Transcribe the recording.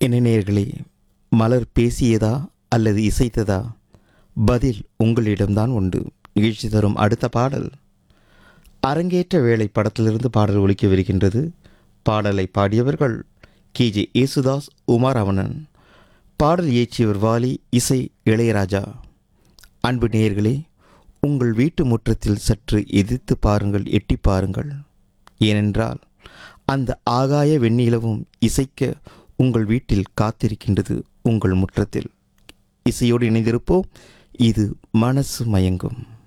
என்ன நேயர்களே மலர் பேசியதா அல்லது இசைத்ததா பதில் உங்களிடம்தான் உண்டு நிகழ்ச்சி தரும் அடுத்த பாடல் அரங்கேற்ற வேளை படத்திலிருந்து பாடல் ஒலிக்கவிருக்கின்றது பாடலை பாடியவர்கள் கேஜே ஏசுதாஸ் உமாரவணன் பாடல் இயற்றியவர் வாலி இசை இளையராஜா அன்பு நேயர்களே உங்கள் வீட்டு முற்றத்தில் சற்று எதிர்த்து பாருங்கள் எட்டி பாருங்கள் ஏனென்றால் அந்த ஆகாய வெண்ணிலவும் இசைக்க உங்கள் வீட்டில் காத்திருக்கின்றது உங்கள் முற்றத்தில் இசையோடு இணைந்திருப்போம் இது மனசு மயங்கும்